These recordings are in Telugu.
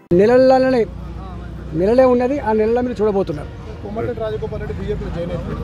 నెలలనే నెలలే ఉన్నది ఆ నెలల మీరు చూడబోతున్నారు కోమటిరెడ్డి రాజగోపాల్ రెడ్డి బీజేపీలో జాయిన్ అయ్యారు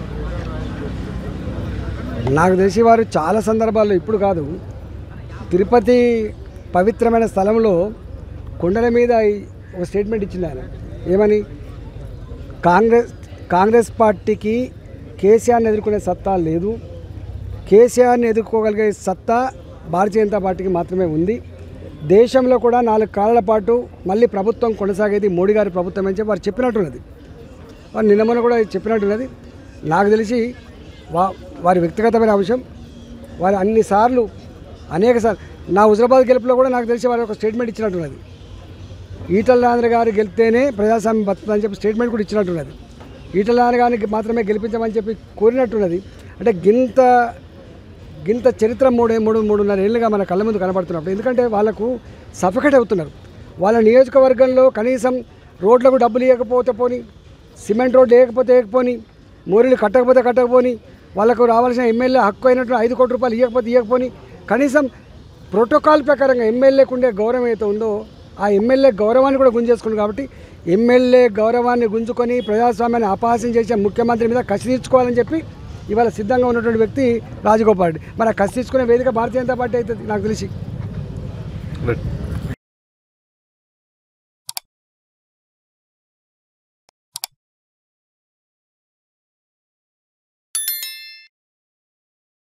నాకు తెలిసి వారు చాలా సందర్భాల్లో ఇప్పుడు కాదు తిరుపతి పవిత్రమైన స్థలంలో కొండల మీద ఈ- ఒక స్టేట్మెంట్ ఇచ్చింది ఆయన ఏమని కాంగ్రెస్ కాంగ్రెస్ పార్టీకి కేసీఆర్ని ఎదుర్కొనే సత్తా లేదు కేసీఆర్ని ఎదుర్కోగలిగే సత్తా భారతీయ జనతా పార్టీకి మాత్రమే ఉంది దేశంలో కూడా నాలుగు కాలాల పాటు మళ్ళీ ప్రభుత్వం కొనసాగేది మోడీ గారి ప్రభుత్వం అని చెప్పి వారు చెప్పినట్టున్నది వారు నిన్న మొన్న కూడా చెప్పినట్టున్నది నాకు తెలిసి వా వారి వ్యక్తిగతమైన అంశం వారు అన్నిసార్లు అనేక సార్లు నా హుజరాబాద్ గెలుపులో కూడా నాకు తెలిసి వారు ఒక స్టేట్మెంట్ ఇచ్చినట్టున్నది ఈటల రాజేంద్ర గారు గెలిస్తేనే ప్రజాస్వామ్యం బతుందని చెప్పి స్టేట్మెంట్ కూడా ఇచ్చినట్టున్నది ఈటల రాజేంద్ర గారిని మాత్రమే గెలిపించమని చెప్పి కోరినట్టున్నది అంటే గింత గింత చరిత్ర మూడే మూడు మూడున్నర ఏళ్ళుగా మన కళ్ళ ముందు కనబడుతున్నప్పుడు ఎందుకంటే వాళ్ళకు సఫకేట్ అవుతున్నారు వాళ్ళ నియోజకవర్గంలో కనీసం రోడ్లకు డబ్బులు ఇవ్వకపోతే పోని సిమెంట్ రోడ్లు వేయకపోతే వేయకపోని మోరీలు కట్టకపోతే కట్టకపోని వాళ్ళకు రావాల్సిన ఎమ్మెల్యే హక్కు అయినట్టు ఐదు కోట్ల రూపాయలు ఇవ్వకపోతే ఇవ్వకపోని కనీసం ప్రోటోకాల్ ప్రకారంగా ఎమ్మెల్యేకు ఉండే గౌరవం ఏదైతే ఉందో ఆ ఎమ్మెల్యే గౌరవాన్ని కూడా గుంజేసుకుంది కాబట్టి ఎమ్మెల్యే గౌరవాన్ని గుంజుకొని ప్రజాస్వామ్యాన్ని అపహాస్యం చేసే ముఖ్యమంత్రి మీద కసి తీర్చుకోవాలని చెప్పి ఇవాళ సిద్ధంగా ఉన్నటువంటి వ్యక్తి రాజగోపాల్ రెడ్డి మరి ఆ కసి తీసుకునే వేదిక భారతీయ జనతా పార్టీ అవుతుంది నాకు తెలిసి